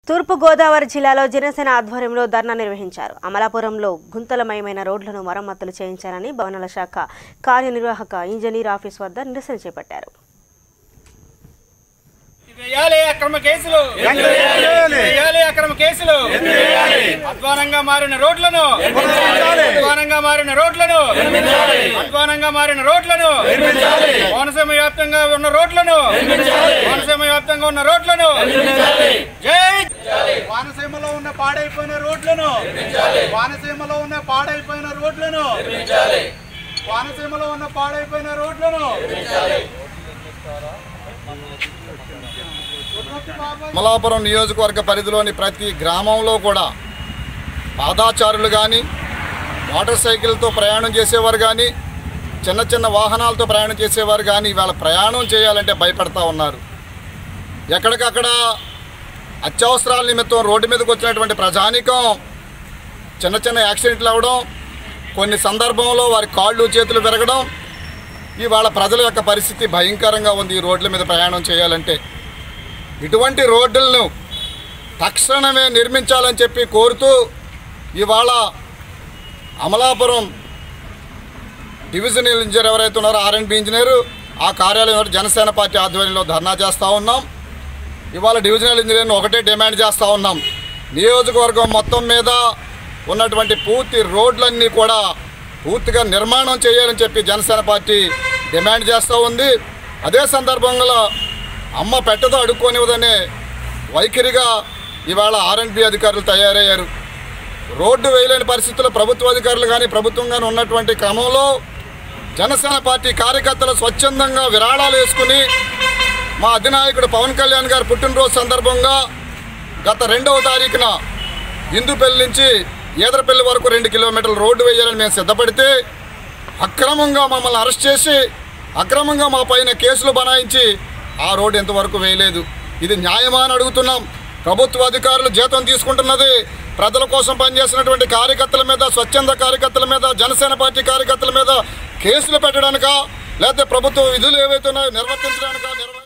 తూర్పుగోదావరి జిల్లాలో జనసేన ఆధ్వర్యంలో ధర్నా నిర్వహించారు అమలాపురంలో గుంతలమయమైన రోడ్లను మరమ్మతులు చేయించాలని భవనాల శాఖ కార్యనిర్వాహక ఇంజనీర్ ఆఫీస్ వద్ద నిరసన చేపట్టారు వేయాలి అక్రమ కేసులు వేయాలి అక్రమ కేసులు అధ్వానంగా మారిన రోడ్లను అధ్వానంగా మారిన రోడ్లను అధ్వానంగా మారిన రోడ్లను కోనసీమ వ్యాప్తంగా ఉన్న రోడ్లను కోనసీమ వ్యాప్తంగా ఉన్న రోడ్లను జై కోనసీమలో ఉన్న పాడైపోయిన రోడ్లను కోనసీమలో ఉన్న పాడైపోయిన రోడ్లను కోనసీమలో ఉన్న పాడైపోయిన రోడ్లను అమలాపురం నియోజకవర్గ పరిధిలోని ప్రతి గ్రామంలో కూడా పాదాచారులు కానీ మోటార్ సైకిల్తో ప్రయాణం చేసేవారు కానీ చిన్న చిన్న వాహనాలతో ప్రయాణం చేసేవారు కానీ ఇవాళ ప్రయాణం చేయాలంటే భయపడతా ఉన్నారు ఎక్కడికక్కడ అత్యవసరాల నిమిత్తం రోడ్డు మీదకి వచ్చినటువంటి ప్రజానికం చిన్న చిన్న యాక్సిడెంట్లు అవ్వడం కొన్ని సందర్భంలో వారి కాళ్ళు చేతులు పెరగడం ఇవాళ ప్రజల యొక్క పరిస్థితి భయంకరంగా ఉంది ఈ రోడ్ల మీద ప్రయాణం చేయాలంటే ఇటువంటి రోడ్డులను తక్షణమే నిర్మించాలని చెప్పి కోరుతూ ఇవాళ అమలాపురం డివిజనల్ ఇంజనీర్ ఎవరైతే ఉన్నారో ఆర్ఎండ్బి ఇంజనీరు ఆ కార్యాలయం వద్ద జనసేన పార్టీ ఆధ్వర్యంలో ధర్నా చేస్తూ ఉన్నాం ఇవాళ డివిజనల్ ఇంజనీర్ని ఒకటే డిమాండ్ చేస్తూ ఉన్నాం నియోజకవర్గం మొత్తం మీద ఉన్నటువంటి పూర్తి రోడ్లన్నీ కూడా పూర్తిగా నిర్మాణం చేయాలని చెప్పి జనసేన పార్టీ డిమాండ్ చేస్తూ ఉంది అదే సందర్భంలో అమ్మ పెట్టదో అడుక్కోనివ్వదనే వైఖరిగా ఇవాళ ఆర్ఎండ్బి అధికారులు తయారయ్యారు రోడ్డు వేయలేని పరిస్థితుల్లో ప్రభుత్వ అధికారులు కానీ ప్రభుత్వం కానీ ఉన్నటువంటి క్రమంలో జనసేన పార్టీ కార్యకర్తలు స్వచ్ఛందంగా విరాళాలు వేసుకుని మా అధినాయకుడు పవన్ కళ్యాణ్ గారి పుట్టినరోజు సందర్భంగా గత రెండవ తారీఖున హిందూపల్లి నుంచి ఈదరపల్లి వరకు రెండు కిలోమీటర్ల రోడ్డు వేయాలని మేము సిద్ధపడితే అక్రమంగా మమ్మల్ని అరెస్ట్ చేసి అక్రమంగా మా పైన కేసులు బనాయించి ఆ రోడ్డు ఎంతవరకు వేయలేదు ఇది న్యాయమా అని అడుగుతున్నాం ప్రభుత్వ అధికారులు జీతం తీసుకుంటున్నది ప్రజల కోసం పనిచేసినటువంటి కార్యకర్తల మీద స్వచ్ఛంద కార్యకర్తల మీద జనసేన పార్టీ కార్యకర్తల మీద కేసులు పెట్టడానికా లేకపోతే ప్రభుత్వ విధులు ఏవైతే ఉన్నాయో నిర్వర్తించడానికా నిర్వ